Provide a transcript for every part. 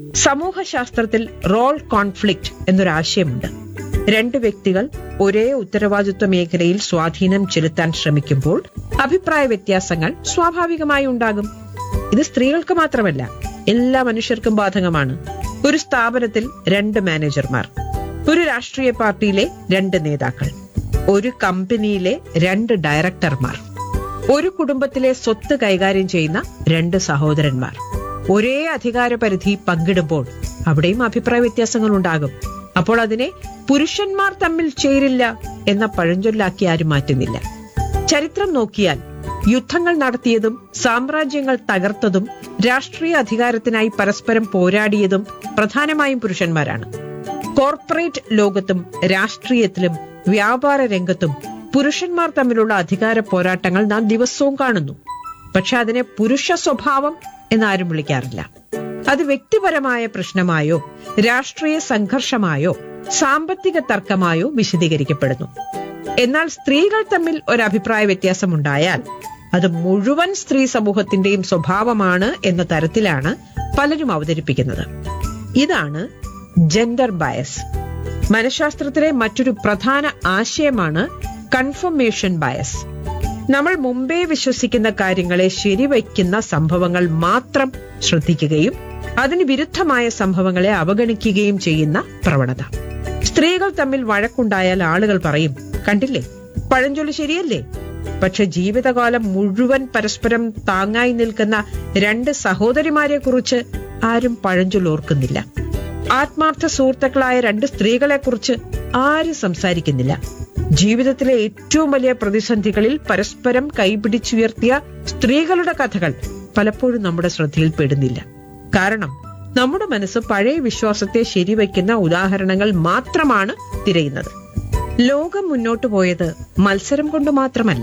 സമൂഹശാസ്ത്രത്തിൽ role conflict എന്നൊരാശയമുണ്ട് രണ്ട് വ്യക്തികൾ ഒരേ ഉത്തരവാദിത്വ മേഖലയിൽ സ്വാധീനം ചെലുത്താൻ ശ്രമിക്കുമ്പോൾ അഭിപ്രായ വ്യത്യാസങ്ങൾ സ്വാഭാവികമായി ഉണ്ടാകും ഇത് സ്ത്രീകൾക്ക് മാത്രമല്ല എല്ലാ മനുഷ്യർക്കും ബാധകമാണ് ഒരു സ്ഥാപനത്തിൽ രണ്ട് മാനേജർമാർ ഒരു രാഷ്ട്രീയ പാർട്ടിയിലെ രണ്ട് നേതാക്കൾ ഒരു കമ്പനിയിലെ രണ്ട് ഡയറക്ടർമാർ ഒരു കുടുംബത്തിലെ സ്വത്ത് കൈകാര്യം ചെയ്യുന്ന രണ്ട് സഹോദരന്മാർ ഒരേ അധികാരപരിധി പങ്കിടുമ്പോൾ അവിടെയും അഭിപ്രായ വ്യത്യാസങ്ങൾ ഉണ്ടാകും അപ്പോൾ അതിനെ പുരുഷന്മാർ തമ്മിൽ ചേരില്ല എന്ന പഴഞ്ചൊല്ലാക്കി ആരും മാറ്റുന്നില്ല ചരിത്രം നോക്കിയാൽ യുദ്ധങ്ങൾ നടത്തിയതും സാമ്രാജ്യങ്ങൾ തകർത്തതും രാഷ്ട്രീയ അധികാരത്തിനായി പരസ്പരം പോരാടിയതും പ്രധാനമായും പുരുഷന്മാരാണ് കോർപ്പറേറ്റ് ലോകത്തും രാഷ്ട്രീയത്തിലും വ്യാപാര രംഗത്തും പുരുഷന്മാർ തമ്മിലുള്ള അധികാര പോരാട്ടങ്ങൾ നാം ദിവസവും കാണുന്നു പക്ഷെ അതിനെ പുരുഷ സ്വഭാവം എന്നാരും വിളിക്കാറില്ല അത് വ്യക്തിപരമായ പ്രശ്നമായോ രാഷ്ട്രീയ സംഘർഷമായോ സാമ്പത്തിക തർക്കമായോ വിശദീകരിക്കപ്പെടുന്നു എന്നാൽ സ്ത്രീകൾ തമ്മിൽ ഒരു അഭിപ്രായ വ്യത്യാസമുണ്ടായാൽ അത് മുഴുവൻ സ്ത്രീ സമൂഹത്തിന്റെയും സ്വഭാവമാണ് എന്ന തരത്തിലാണ് പലരും അവതരിപ്പിക്കുന്നത് ഇതാണ് ജെൻഡർ ബയസ് മനഃശാസ്ത്രത്തിലെ മറ്റൊരു പ്രധാന ആശയമാണ് കൺഫർമേഷൻ ബയസ് നമ്മൾ മുമ്പേ വിശ്വസിക്കുന്ന കാര്യങ്ങളെ ശരിവയ്ക്കുന്ന സംഭവങ്ങൾ മാത്രം ശ്രദ്ധിക്കുകയും അതിന് വിരുദ്ധമായ സംഭവങ്ങളെ അവഗണിക്കുകയും ചെയ്യുന്ന പ്രവണത സ്ത്രീകൾ തമ്മിൽ വഴക്കുണ്ടായാൽ ആളുകൾ പറയും കണ്ടില്ലേ പഴഞ്ചൊല്ല് ശരിയല്ലേ പക്ഷെ ജീവിതകാലം മുഴുവൻ പരസ്പരം താങ്ങായി നിൽക്കുന്ന രണ്ട് സഹോദരിമാരെ കുറിച്ച് ആരും പഴഞ്ചൊല്ല് ഓർക്കുന്നില്ല ആത്മാർത്ഥ സുഹൃത്തുക്കളായ രണ്ട് സ്ത്രീകളെ കുറിച്ച് ആരും സംസാരിക്കുന്നില്ല ജീവിതത്തിലെ ഏറ്റവും വലിയ പ്രതിസന്ധികളിൽ പരസ്പരം കൈപിടിച്ചുയർത്തിയ സ്ത്രീകളുടെ കഥകൾ പലപ്പോഴും നമ്മുടെ ശ്രദ്ധയിൽ പെടുന്നില്ല കാരണം നമ്മുടെ മനസ്സ് പഴയ വിശ്വാസത്തെ ശരിവയ്ക്കുന്ന ഉദാഹരണങ്ങൾ മാത്രമാണ് തിരയുന്നത് ലോകം മുന്നോട്ടു പോയത് മത്സരം കൊണ്ട് മാത്രമല്ല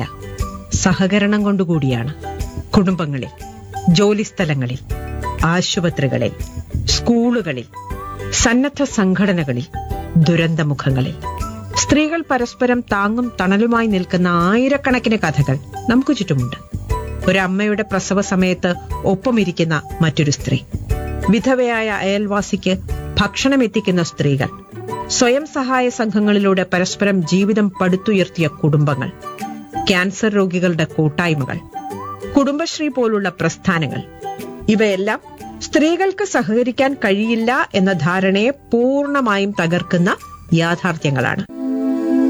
സഹകരണം കൊണ്ടുകൂടിയാണ് കുടുംബങ്ങളിൽ ജോലിസ്ഥലങ്ങളിൽ ആശുപത്രികളിൽ സ്കൂളുകളിൽ സന്നദ്ധ സംഘടനകളിൽ ദുരന്തമുഖങ്ങളിൽ സ്ത്രീകൾ പരസ്പരം താങ്ങും തണലുമായി നിൽക്കുന്ന ആയിരക്കണക്കിന് കഥകൾ നമുക്ക് ചുറ്റുമുണ്ട് ഒരമ്മയുടെ പ്രസവ സമയത്ത് ഒപ്പമിരിക്കുന്ന മറ്റൊരു സ്ത്രീ വിധവയായ അയൽവാസിക്ക് ഭക്ഷണം എത്തിക്കുന്ന സ്ത്രീകൾ സ്വയം സഹായ സംഘങ്ങളിലൂടെ പരസ്പരം ജീവിതം പടുത്തുയർത്തിയ കുടുംബങ്ങൾ ക്യാൻസർ രോഗികളുടെ കൂട്ടായ്മകൾ കുടുംബശ്രീ പോലുള്ള പ്രസ്ഥാനങ്ങൾ ഇവയെല്ലാം സ്ത്രീകൾക്ക് സഹകരിക്കാൻ കഴിയില്ല എന്ന ധാരണയെ പൂർണ്ണമായും തകർക്കുന്ന യാഥാർത്ഥ്യങ്ങളാണ്